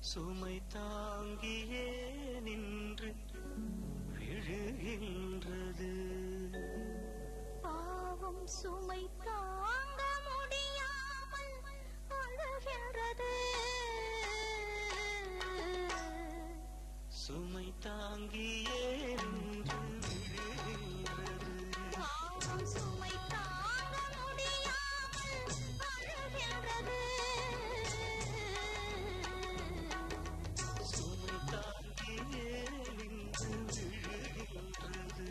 சுமை தாங்கியே நின்று விழுகின்றது பாவம் சுமை தாங்க முடியாமல் அழுகின்றது சுமை தாங்கியே நின்று விழுகின்றது பாவம் சுமை தாங்க முடியாமல் அழுகின்றது சுமை தாங்கியே நின்று விழுகின்றது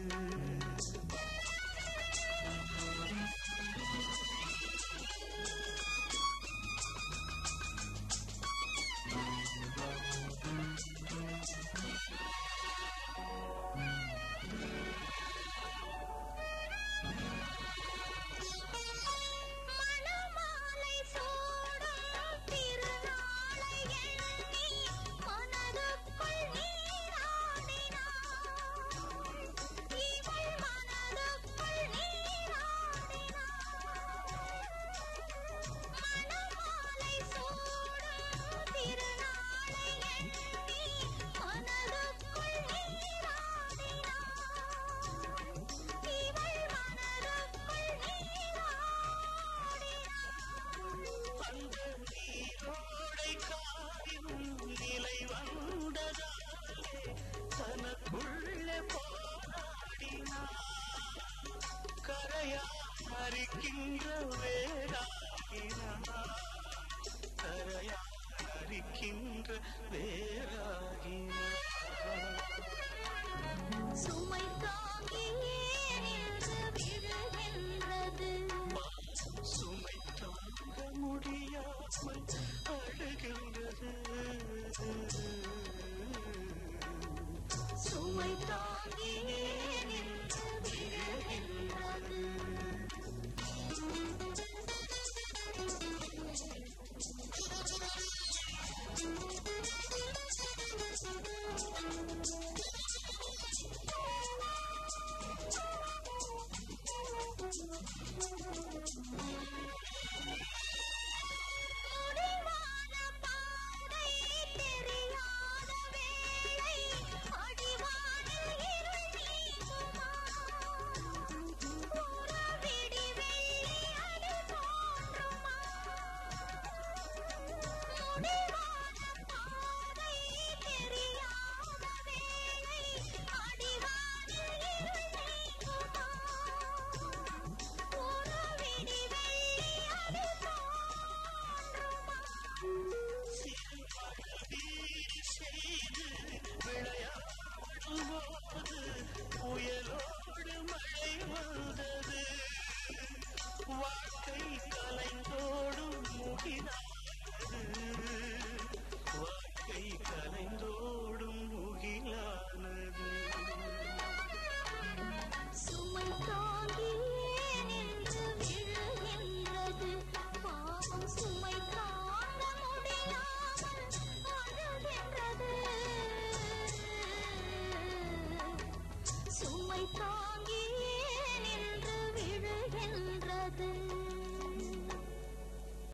மணமாலை சூடும் திருநாளை எண்ணி மனதுக்குள் நீராடினாள் இவள் மனதுக்குள் நீராடினாள் மணமாலை சூடும் திருநாளை எண்ணி மனதுக்குள் நீராடினாள் இவள் மனதுக்குள் நீராடினாள் அந்த நீரோடை காயும் நிலை வந்ததாலே தனக்குள்ளே போராடினார் கரையா அரிக்கின்ற வேறாகினார் கரையா அரிக்கின்ற வேறாகினார் சுமை தாங்கியே நின்று விழுகின்றது சுமை தாங்க முடியாமல்